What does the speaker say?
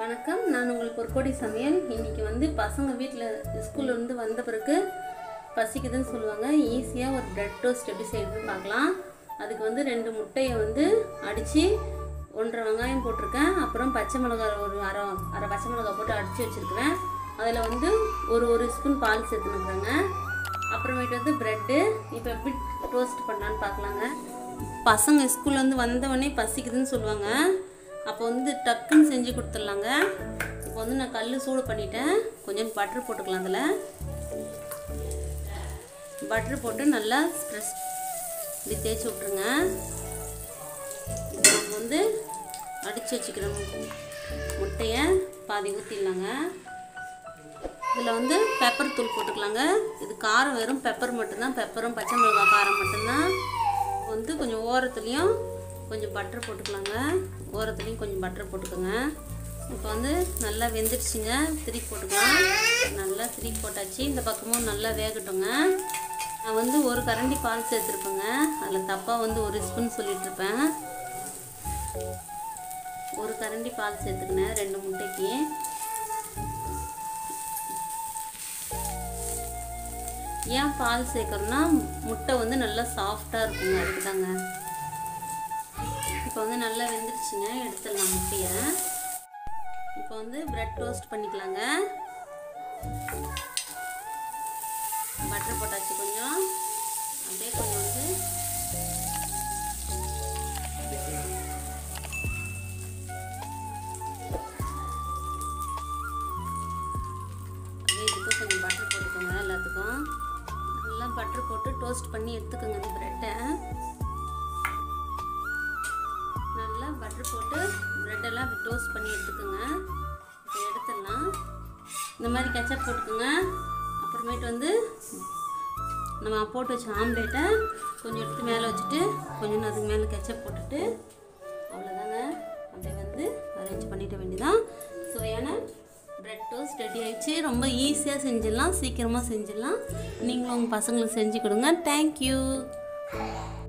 வணக்கம் நான் உங்களுக்கு ஒரு கோடி சமையல் இன்னைக்கு வந்து பசங்க வீட்டில் ஸ்கூல்ல இருந்து வந்த பிறகு பசிக்குதுன்னு சொல்லுவாங்க ஈஸியாக ஒரு பிரெட் டோஸ்ட் எப்படி செய்யறதுன்னு பார்க்கலாம் அதுக்கு வந்து ரெண்டு முட்டையை வந்து அடித்து ஒன்றரை வெங்காயம் போட்டிருக்கேன் அப்புறம் பச்சை மிளகாய் ஒரு அரை அரை பச்சை மிளகாய் போட்டு அடித்து வச்சுருக்கிறேன் அதில் வந்து ஒரு ஒரு ஸ்பூன் பால் சேர்த்துனுக்குறேங்க அப்புறமேட்டு வந்து ப்ரெட்டு இப்போ எப்படி டோஸ்ட் பண்ணலான்னு பார்க்கலாங்க பசங்க ஸ்கூல்லேருந்து வந்தவொடனே பசிக்குதுன்னு சொல்லுவாங்க அப்போ வந்து டக்குன்னு செஞ்சு கொடுத்துட்லாங்க இப்போ வந்து நான் கல் சூடு பண்ணிட்டேன் கொஞ்சம் பட்டர் போட்டுக்கலாம் அதில் பட்டர் போட்டு நல்லா ஸ்ப்ரெஸ் இப்படி தேய்ச்சி விட்ருங்க இப்போ நம்ம வந்து அடித்து வச்சுக்கிற மு- முட்டையை பாதி ஊற்றிடலாங்க இதில் வந்து பெப்பர் தூள் போட்டுக்கலாங்க இது காரம் வெறும் பெப்பர் மட்டும்தான் பெப்பரும் பச்சை மிளகாய் காரம் மட்டும்தான் வந்து கொஞ்சம் ஓரத்துலேயும் கொஞ்சம் பட்டர் போட்டுக்கலாங்க ஓரத்துலேயும் கொஞ்சம் பட்டர் போட்டுக்கோங்க இப்போ வந்து நல்லா வெந்துடுச்சுங்க திருப்பி போட்டுக்கலாம் நல்லா திருப்பி போட்டாச்சு இந்த பக்கமும் நல்லா வேகட்டுங்க நான் வந்து ஒரு கரண்டி பால் சேர்த்துருப்பேங்க அதில் தப்பாக வந்து ஒரு ஸ்பூன் சொல்லிட்டு இருப்பேன் ஒரு கரண்டி பால் சேர்த்துக்கினேன் ரெண்டு முட்டைக்கு ஏன் பால் சேர்க்கறோம்னா முட்டை வந்து நல்லா சாஃப்டாக இருக்குங்க அதுக்கு தாங்க இப்போ வந்து நல்லா வெந்துருச்சுங்க எடுத்துடலாம் முட்டையை இப்போ வந்து பிரெட் டோஸ்ட் பண்ணிக்கலாங்க பட்டர் போட்டாச்சு கொஞ்சம் அப்படியே கொஞ்சம் வந்து அப்படியே இதுக்கும் கொஞ்சம் பட்டர் போட்டுக்கோங்க எல்லாத்துக்கும் நல்லா பட்டர் போட்டு டோஸ்ட் பண்ணி எடுத்துக்கோங்க இந்த ப்ரெட்டை நல்லா பட்டர் போட்டு ப்ரெட்டெல்லாம் அப்படி டோஸ்ட் பண்ணி எடுத்துக்கோங்க இப்போ எடுத்துடலாம் இந்த மாதிரி கெச்சப் போட்டுக்கோங்க அப்புறமேட்டு வந்து நம்ம போட்டு வச்ச ஆம்லேட்டை கொஞ்சம் எடுத்து மேலே வச்சுட்டு கொஞ்சம் அதுக்கு மேலே கெச்சப் போட்டுட்டு அவ்வளோதாங்க அப்படியே வந்து அரேஞ்ச் பண்ணிட வேண்டியதான் சுவையான பிரெட் டோஸ்ட் ரெடி ஆயிடுச்சு ரொம்ப ஈஸியாக செஞ்சிடலாம் சீக்கிரமாக செஞ்சிடலாம் நீங்களும் உங்கள் பசங்களுக்கு செஞ்சு கொடுங்க தேங்க்யூ